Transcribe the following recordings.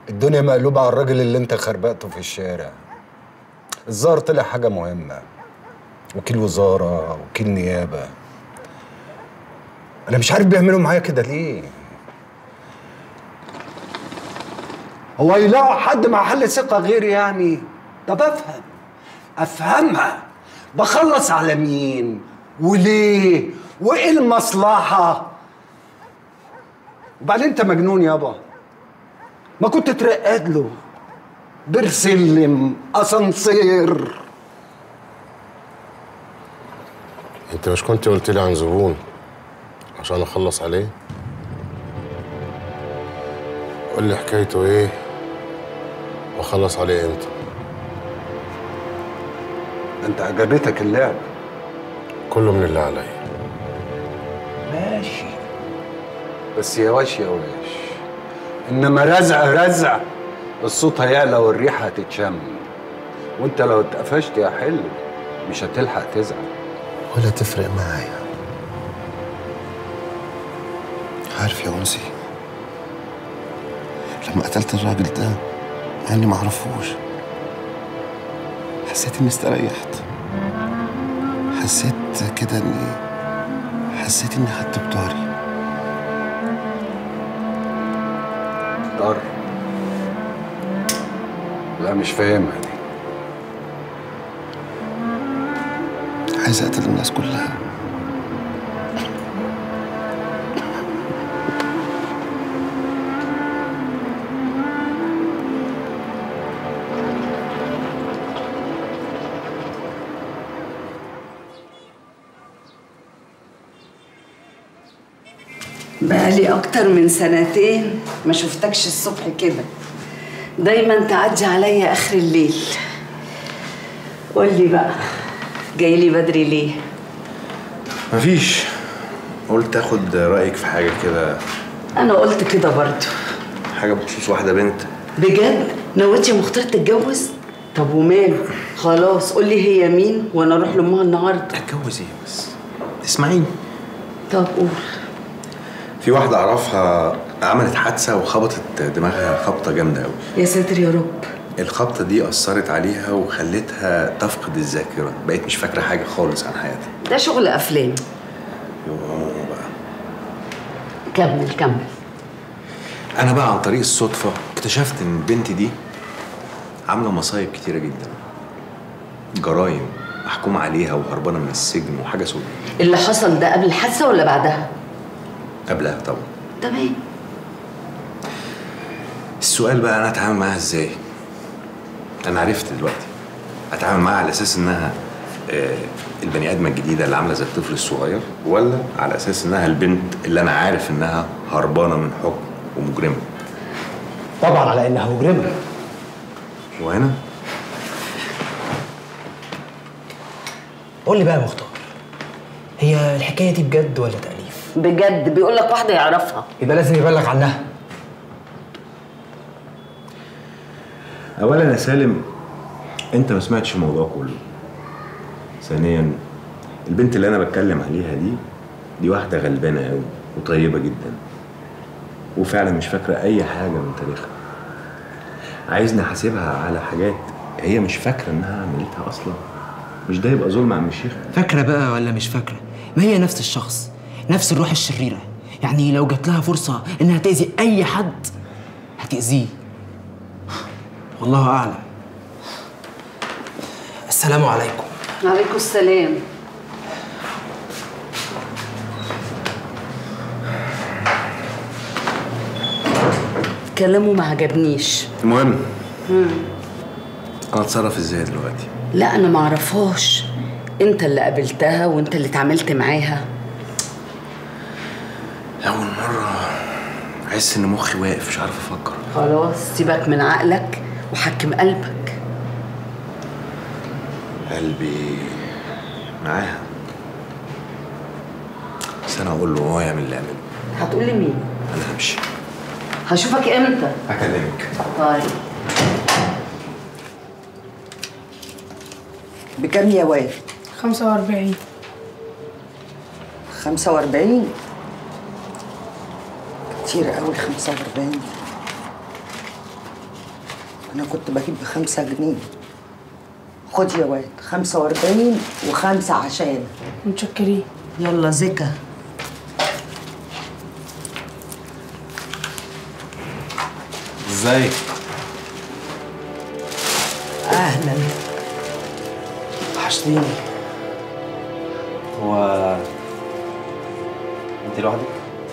الدنيا مقلوبة على الراجل اللي انت خربقته في الشارع الظاهر طلع حاجة مهمة وكيل وزارة وكيل نيابة أنا مش عارف بيعملوا معايا كده ليه هو يلاقوا حد مع حل ثقة غيري يعني طب أفهم أفهمها بخلص على مين وليه وإيه المصلحة وبعدين أنت مجنون يابا ما كنت ترقد له برسلم اسانسير انت مش كنت قلت لي عن زبون عشان اخلص عليه قول لي حكايته ايه واخلص عليه امتى انت عجبتك اللعب كله من اللي عليا ماشي بس يا واش يا واش انما رزع رزع الصوت هيعلى والريحه هتتشم وانت لو اتقفشت يا حلو مش هتلحق تزعل ولا تفرق معايا عارف يا أنسي لما قتلت الراجل ده مع إني معرفوش حسيت إني استريحت حسيت كده إني حسيت إني خدت بطاري ضر لا مش فاهمها دي عايز أقتل الناس كلها بقالي أكتر من سنتين ما شفتكش الصبح كده دايما تعدي عليا آخر الليل قولي بقى جاي لي بدري ليه؟ مفيش قلت اخد رايك في حاجه كده أنا قلت كده برضو حاجه بخصوص واحده بنت بجد نويت يا مختار تتجوز؟ طب وماله؟ خلاص قولي هي مين وأنا أروح لأمها النهاردة اتجوز ايه بس اسمعيني طب قول في واحده اعرفها عملت حادثه وخبطت دماغها خبطه جامده قوي يا ساتر يا رب الخبطه دي اثرت عليها وخلتها تفقد الذاكره بقيت مش فاكره حاجه خالص عن حياتها ده شغل أفلام يوه بقى كمل كمل انا بقى عن طريق الصدفه اكتشفت ان البنت دي عامله مصايب كتيره جدا جرايم محكوم عليها وهربانه من السجن وحاجه سودة اللي حصل ده قبل الحادثة ولا بعدها؟ قبلها طبعا تمام السؤال بقى انا اتعامل معاها ازاي انا عرفت دلوقتي اتعامل معاها على اساس انها آه، البني ادمه الجديده اللي عامله زي الطفل الصغير ولا على اساس انها البنت اللي انا عارف انها هربانه من حكم ومجرمه طبعا على انها مجرمه وهنا قول لي بقى يا مختار هي الحكايه دي بجد ولا تاليف بجد بيقول لك واحدة يعرفها يبقى لازم يبلغ عنها اولا يا سالم انت ما سمعتش الموضوع كله ثانيا البنت اللي انا بتكلم عليها دي دي واحده غلبانه قوي وطيبه جدا وفعلا مش فاكره اي حاجه من تاريخها عايزني احاسبها على حاجات هي مش فاكره انها عملتها اصلا مش ده يبقى ظلم عم الشيخ فاكره بقى ولا مش فاكره ما هي نفس الشخص نفس الروح الشريره يعني لو جات لها فرصه انها تاذي اي حد هتاذيه والله اعلم السلام عليكم عليكم السلام كلامه ما عجبنيش المهم انا اتصرف ازاي دلوقتي لا انا ما اعرفهاش انت اللي قابلتها وانت اللي اتعاملت معاها اول مره احس ان مخي واقف مش عارف افكر خلاص سيبك من عقلك وحكم قلبك قلبي معاها بس انا اقول له هو يعمل اللي يعمله هتقولي مين انا همشي هشوفك امتى هكلمك طيب بكام يا واد؟ 45 45 كتير قوي 45 انا كنت بجيب بخمسة جنيه خد يا واد خمسة واربعين وخمسة عشان متشكرين يلا زكا ازيك اهلا وحشتيني هو انت لوحدك؟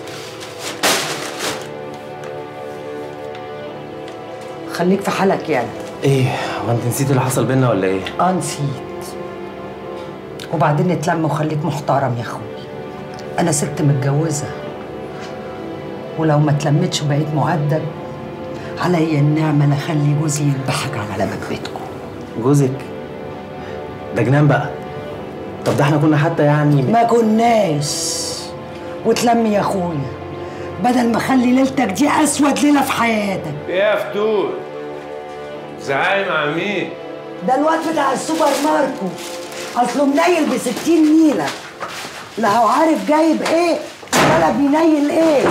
خليك في حالك يعني ايه هو انت نسيت اللي حصل بينا ولا ايه؟ اه نسيت وبعدين اتلم وخليك محترم يا اخوي انا ست متجوزه ولو ما اتلمتش وبقيت مؤدب عليا النعمه انا اخلي جوزي يذبحك على مكبتكم جوزك ده جنان بقى طب ده احنا كنا حتى يعني ما كناش وتلم يا اخويا بدل ما اخلي ليلتك دي اسود ليله في حياتك ايه يا فتور زعاي مع مين ده الواد بتاع السوبر ماركو اصله منيل ب 60 نيله لا هو عارف جايب ايه ولا بينيل ايه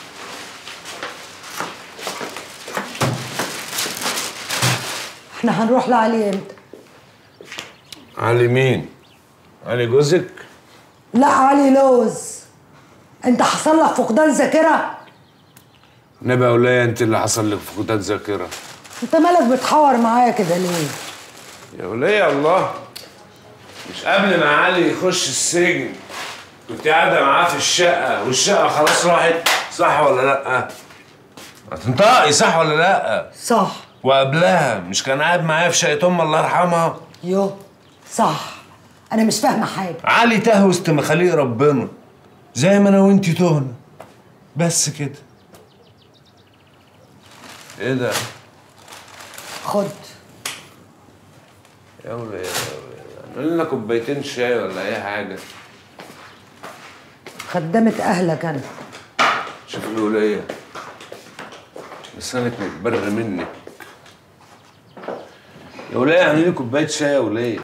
احنا هنروح لعلي امتى علي مين علي جوزك لا علي لوز انت حصل لك فقدان ذاكره نبقى ولاية انت اللي حصل لك فقدان ذاكرة انت مالك بتحور معايا كده ليه يا ولاية الله مش قبل ما علي يخش السجن كنت قاعدة معاه في الشقة والشقة خلاص راحت صح ولا لأ؟ هتنطقي صح ولا لأ؟ صح وقبلها مش كان قاعد معايا في شقة أم الله يرحمها؟ يو صح انا مش فاهمه حاجه علي تاه وسط مخاليق ربنا زي ما انا وانتي تهنا بس كده ايه ده خد يا ولاد نعمل لنا كوبايتين شاي ولا اي حاجه خدمت اهلك انا شوف الولية لسانك متبر منك يا ولية اعملي لي كوبايه شاي يا ولية